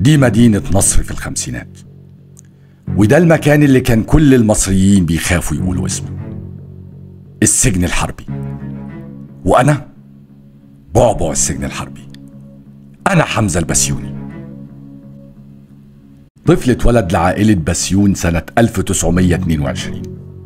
دي مدينة نصر في الخمسينات وده المكان اللي كان كل المصريين بيخافوا يقولوا اسمه السجن الحربي وأنا بعبع السجن الحربي أنا حمزة البسيوني طفل اتولد لعائلة بسيون سنة 1922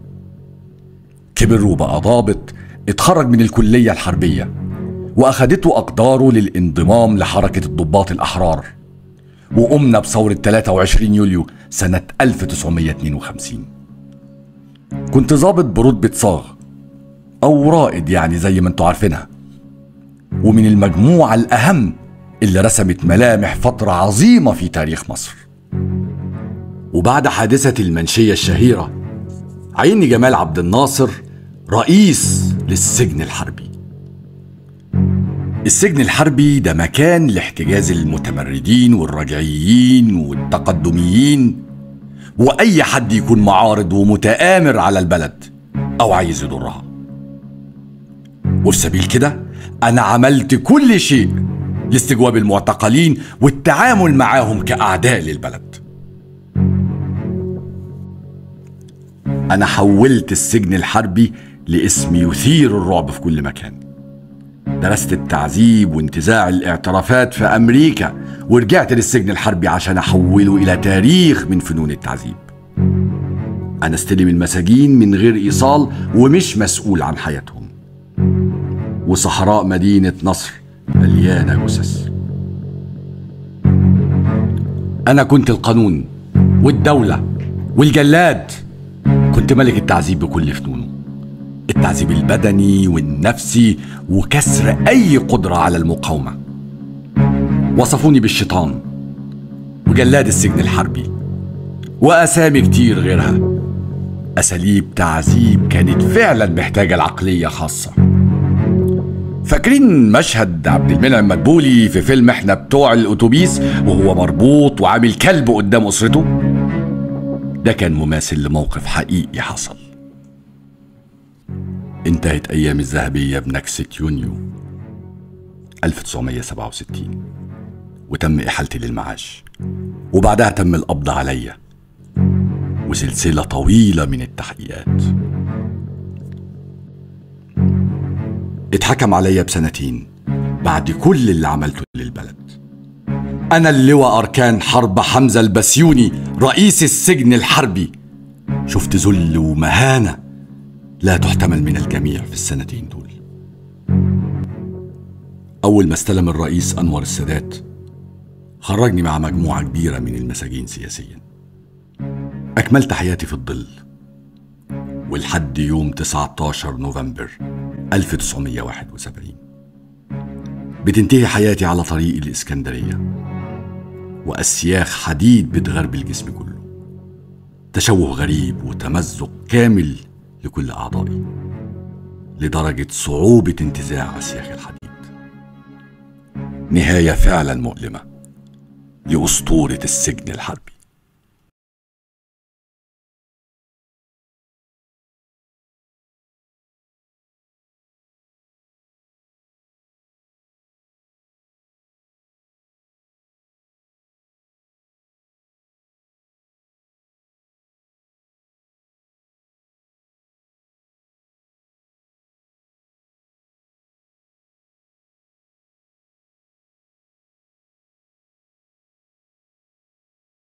كبر وبقى ضابط اتخرج من الكلية الحربية وأخدته أقداره للانضمام لحركة الضباط الأحرار وقمنا بثورة 23 يوليو سنة 1952 كنت ضابط برتبة صاغ أو رائد يعني زي ما انتوا عارفينها ومن المجموعة الأهم اللي رسمت ملامح فترة عظيمة في تاريخ مصر وبعد حادثة المنشية الشهيرة عيني جمال عبد الناصر رئيس للسجن الحربي السجن الحربي ده مكان لاحتجاز المتمردين والرجعيين والتقدميين واي حد يكون معارض ومتآمر على البلد او عايز يضرها وفي سبيل كده انا عملت كل شيء لاستجواب المعتقلين والتعامل معاهم كاعداء للبلد انا حولت السجن الحربي لاسم يثير الرعب في كل مكان درست التعذيب وانتزاع الاعترافات في امريكا ورجعت للسجن الحربي عشان احوله الى تاريخ من فنون التعذيب انا استلم المساجين من غير ايصال ومش مسؤول عن حياتهم وصحراء مدينه نصر مليانه جثث انا كنت القانون والدوله والجلاد كنت ملك التعذيب بكل فنونه التعذيب البدني والنفسي وكسر اي قدره على المقاومه وصفوني بالشيطان وجلاد السجن الحربي واسامي كتير غيرها اساليب تعذيب كانت فعلا محتاجه لعقليه خاصه فاكرين مشهد عبد المنعم مدبولي في فيلم احنا بتوع الاتوبيس وهو مربوط وعامل كلب قدام اسرته ده كان مماثل لموقف حقيقي حصل انتهت أيام الذهبية بنكسة يونيو 1967 وتم إحالتي للمعاش وبعدها تم القبض عليا وسلسلة طويلة من التحقيقات اتحكم عليا بسنتين بعد كل اللي عملته للبلد أنا اللواء أركان حرب حمزة البسيوني رئيس السجن الحربي شفت ذل ومهانة لا تحتمل من الجميع في السنتين دول أول ما استلم الرئيس أنور السادات خرجني مع مجموعة كبيرة من المساجين سياسيا أكملت حياتي في الظل ولحد يوم 19 نوفمبر 1971 بتنتهي حياتي على طريق الإسكندرية وأسياخ حديد بتغرب الجسم كله تشوه غريب وتمزق كامل لكل أعضائي لدرجة صعوبة انتزاع أسياخ الحديد نهاية فعلا مؤلمة لأسطورة السجن الحربي